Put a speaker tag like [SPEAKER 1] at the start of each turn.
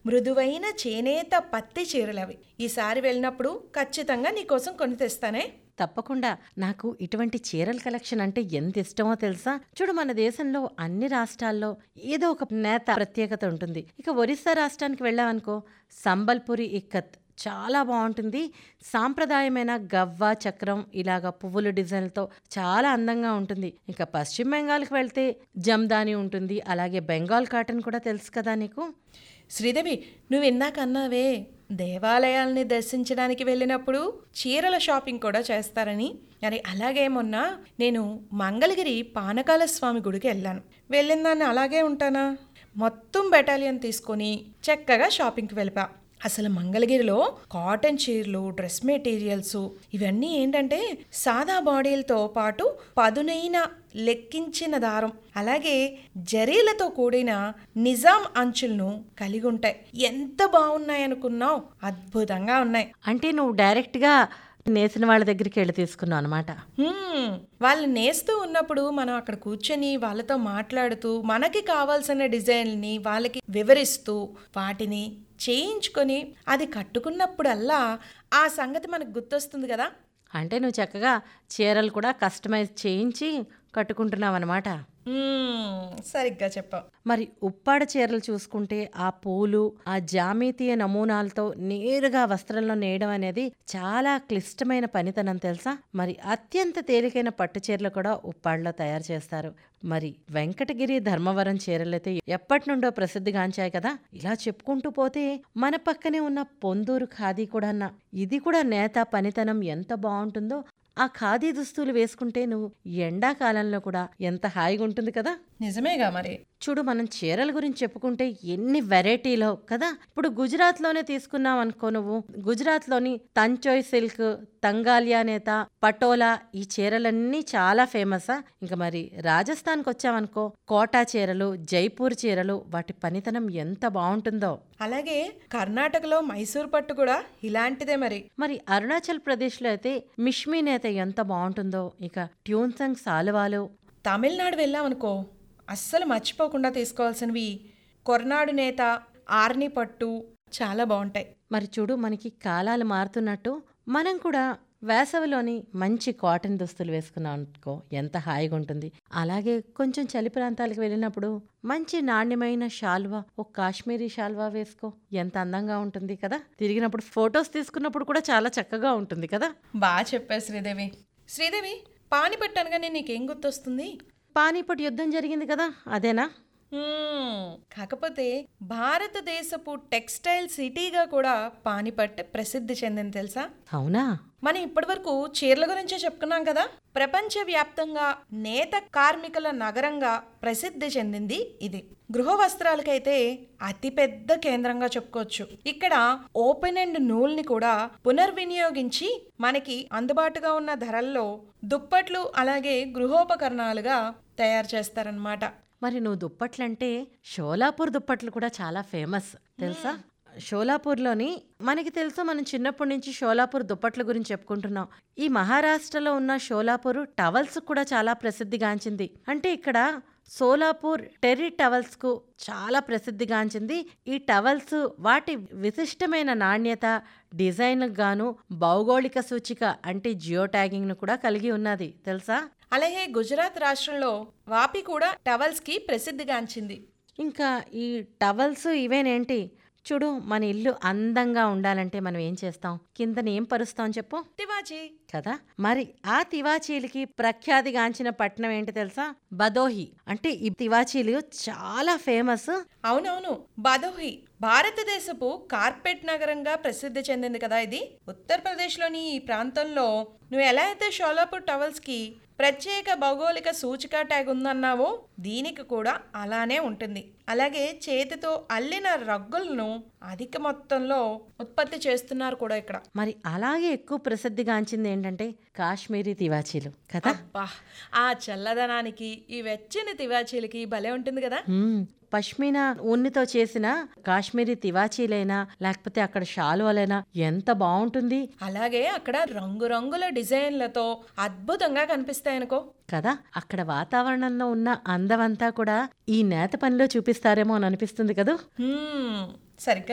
[SPEAKER 1] మృదువైన చేనేత పత్తి చీరలు అవి ఈసారి వెళ్ళినప్పుడు ఖచ్చితంగా నీకోసం కొని తెస్తానే
[SPEAKER 2] తప్పకుండా నాకు ఇటువంటి చీరల కలెక్షన్ అంటే ఎంత ఇష్టమో తెలుసా చూడు మన దేశంలో అన్ని రాష్ట్రాల్లో ఏదో ఒక నేత ప్రత్యేకత ఉంటుంది ఇక ఒరిస్సా రాష్ట్రానికి వెళ్ళామనుకో సంబల్పురి ఇక్కత్ చాలా బాగుంటుంది సాంప్రదాయమైన గవ్వ చక్రం ఇలాగ పువ్వుల డిజైన్లతో చాలా అందంగా ఉంటుంది ఇక పశ్చిమ బెంగాల్కి వెళ్తే జమ్దాని ఉంటుంది అలాగే బెంగాల్ కాటన్ కూడా తెలుసు కదా నీకు
[SPEAKER 1] శ్రీదేవి నువ్వు ఇందాక అన్నావే దేవాలయాల్ని దర్శించడానికి వెళ్ళినప్పుడు చీరల షాపింగ్ కూడా చేస్తారని మరి అలాగే మొన్న నేను మంగళగిరి పానకాల స్వామి గుడికి వెళ్ళాను వెళ్ళిన దాన్ని అలాగే ఉంటానా మొత్తం బెటాలియన్ తీసుకొని చక్కగా షాపింగ్కి వెళ్ళిపా అసలు మంగళగిరిలో కాటన్ చీరలు డ్రెస్ మెటీరియల్స్ ఇవన్నీ ఏంటంటే సాదా బాడీలతో పాటు పదునైన లెక్కించిన దారం అలాగే జరీలతో కూడిన నిజాం అంచులను కలిగి ఉంటాయి ఎంత బాగున్నాయి అనుకున్నావు అద్భుతంగా ఉన్నాయి
[SPEAKER 2] అంటే నువ్వు డైరెక్ట్గా నేసిన వాళ్ళ దగ్గరికి వెళ్ళి తీసుకున్నావు అనమాట
[SPEAKER 1] హ్మ్, వాళ్ళు నేస్తూ ఉన్నప్పుడు మనం అక్కడ కూర్చొని వాళ్ళతో మాట్లాడుతూ మనకి కావాల్సిన డిజైన్ని వాళ్ళకి వివరిస్తూ వాటిని చేయించుకొని అది కట్టుకున్నప్పుడల్లా ఆ సంగతి మనకు గుర్తొస్తుంది కదా
[SPEAKER 2] అంటే నువ్వు చక్కగా చీరలు కూడా కస్టమైజ్ చేయించి కట్టుకుంటున్నావు అనమాట
[SPEAKER 1] మ్మ్, సరిగ్గా చెప్పావు
[SPEAKER 2] మరి ఉప్పాడ చీరలు చూసుకుంటే ఆ పూలు ఆ జామీతీయ నమూనాలతో నేరుగా వస్త్రంలో నేయడం అనేది చాలా క్లిష్టమైన పనితనం తెలుసా మరి అత్యంత తేలికైన పట్టు చీరలు కూడా ఉప్పాడలో తయారు చేస్తారు మరి వెంకటగిరి ధర్మవరం చీరలైతే ఎప్పటి నుండో ప్రసిద్ధిగాంచాయి కదా ఇలా చెప్పుకుంటూ పోతే మన పక్కనే ఉన్న పొందూరు ఖాదీ కూడా అన్న ఇది కూడా నేత పనితనం ఎంత బాగుంటుందో ఆ ఖాదీ దుస్తులు వేసుకుంటే నువ్వు ఎండాకాలంలో కూడా ఎంత హాయిగా ఉంటుంది కదా
[SPEAKER 1] నిజమేగా మరి
[SPEAKER 2] చూడు మనం చీరల గురించి చెప్పుకుంటే ఎన్ని వెరైటీలో కదా ఇప్పుడు గుజరాత్లోనే తీసుకున్నాం అనుకో నువ్వు గుజరాత్లోని తంచోయ్ సిల్క్ తంగాలియా నేత పటోలా ఈ చీరలన్నీ చాలా ఫేమసా ఇంకా మరి రాజస్థాన్కి వచ్చామనుకో కోటా చీరలు జైపూర్ చీరలు వాటి పనితనం ఎంత బాగుంటుందో
[SPEAKER 1] అలాగే కర్ణాటకలో మైసూర్ పట్టు కూడా ఇలాంటిదే మరి
[SPEAKER 2] మరి అరుణాచల్ ప్రదేశ్లో అయితే మిష్మీ నేత ఎంత బాగుంటుందో ఇక ట్యూన్సంగ్ సాలువాలు
[SPEAKER 1] తమిళనాడు వెళ్ళామనుకో అస్సలు మర్చిపోకుండా తీసుకోవాల్సినవి కొర్నాడు నేత ఆర్ని పట్టు చాలా బాగుంటాయి
[SPEAKER 2] మరి చూడు మనకి కాలాలు మారుతున్నట్టు మనం కూడా వేసవిలోని మంచి కాటన్ దుస్తులు వేసుకున్నాం అనుకో ఎంత హాయిగా ఉంటుంది అలాగే కొంచెం చలి ప్రాంతాలకు వెళ్ళినప్పుడు మంచి నాణ్యమైన షాల్వా ఒక కాశ్మీరీ షాల్వా వేసుకో ఎంత అందంగా ఉంటుంది కదా తిరిగినప్పుడు ఫొటోస్ తీసుకున్నప్పుడు కూడా చాలా చక్కగా ఉంటుంది కదా
[SPEAKER 1] బాగా చెప్పావు శ్రీదేవి శ్రీదేవి పానిపట్టు అనగానే నీకేం గుర్తొస్తుంది
[SPEAKER 2] పానీపట్ యుద్ధం జరిగింది కదా అదేనా
[SPEAKER 1] మ్మ్. కాకపోతే భారతదేశపు టెక్స్టైల్ సిటీగా కూడా పానిపట్ ప్రసిద్ధి చెందింది తెలుసా
[SPEAKER 2] అవునా
[SPEAKER 1] మనం ఇప్పటివరకు చీరల గురించే చెప్పుకున్నాం కదా ప్రపంచవ్యాప్తంగా నేత కార్మికుల నగరంగా ప్రసిద్ధి చెందింది ఇది గృహ వస్త్రాలకైతే అతిపెద్ద కేంద్రంగా చెప్పుకోవచ్చు ఇక్కడ ఓపెన్ అండ్ నూల్ని కూడా పునర్వినియోగించి మనకి అందుబాటుగా ఉన్న ధరల్లో దుప్పట్లు అలాగే గృహోపకరణాలుగా తయారు చేస్తారనమాట
[SPEAKER 2] మరి నువ్వు దుప్పట్లంటే షోలాపూర్ దుప్పట్లు కూడా చాలా ఫేమస్ తెలుసా షోలాపూర్లోని మనకి తెలుసు మనం చిన్నప్పటి నుంచి షోలాపూర్ దుప్పట్ల గురించి చెప్పుకుంటున్నాం ఈ మహారాష్ట్రలో ఉన్న షోలాపూర్ టవల్స్ కూడా చాలా ప్రసిద్ధిగాంచింది అంటే ఇక్కడ సోలాపూర్ టెర్రీ టవల్స్ కు చాలా ప్రసిద్ధిగాంచింది ఈ టవల్స్ వాటి విశిష్టమైన నాణ్యత డిజైన్ గాను భౌగోళిక సూచిక అంటే జియో ట్యాగింగ్ ను కూడా కలిగి ఉన్నది తెలుసా
[SPEAKER 1] అలాగే గుజరాత్ రాష్ట్రంలో వాపి కూడా టవల్స్ కి ప్రసిద్ధిగాంచింది
[SPEAKER 2] ఇంకా ఈ టవల్స్ ఇవేనేంటి చూడు మన ఇల్లు అందంగా ఉండాలంటే మనం ఏం చేస్తాం కిందన ఏం పరుస్తాం చెప్పు
[SPEAKER 1] తివాచి
[SPEAKER 2] కదా మరి ఆ తివాచీలకి ప్రఖ్యాతిగాంచిన పట్టణం ఏంటి తెలుసా బదోహి అంటే ఈ తివాచీలు చాలా ఫేమస్
[SPEAKER 1] అవునవును బదోహి భారతదేశపు కార్పెట్ నగరంగా ప్రసిద్ధి చెందింది కదా ఇది ఉత్తరప్రదేశ్లోని ఈ ప్రాంతంలో నువ్వు ఎలా అయితే షోలాపూర్ టవల్స్ కి ప్రత్యేక భౌగోళిక సూచిక ట్యాగ్ ఉందన్నావో దీనికి కూడా అలానే ఉంటుంది అలాగే చేతితో అల్లిన రగ్గులను అధిక మొత్తంలో ఉత్పత్తి చేస్తున్నారు కూడా ఇక్కడ
[SPEAKER 2] మరి అలాగే ఎక్కువ ప్రసిద్ధిగాంచింది ఏంటంటే కాశ్మీరీ తివాచీలు కదా
[SPEAKER 1] అబ్బా ఆ చల్లదనానికి ఈ వెచ్చని తివాచీలకి భలే ఉంటుంది కదా
[SPEAKER 2] మ్మ్. పష్మీనా ఉన్నితో చేసిన కాశ్మీరీ తివాచీలైనా లేకపోతే అక్కడ షాలువలైనా ఎంత బాగుంటుంది
[SPEAKER 1] అలాగే అక్కడ రంగురంగుల డిజైన్లతో అద్భుతంగా కనిపిస్తాయనుకో
[SPEAKER 2] కదా అక్కడ వాతావరణంలో ఉన్న అందమంతా కూడా ఈ నేత పనిలో చూపిస్తారేమో అని అనిపిస్తుంది కదూ
[SPEAKER 1] హ్మ్, సరిగ్గా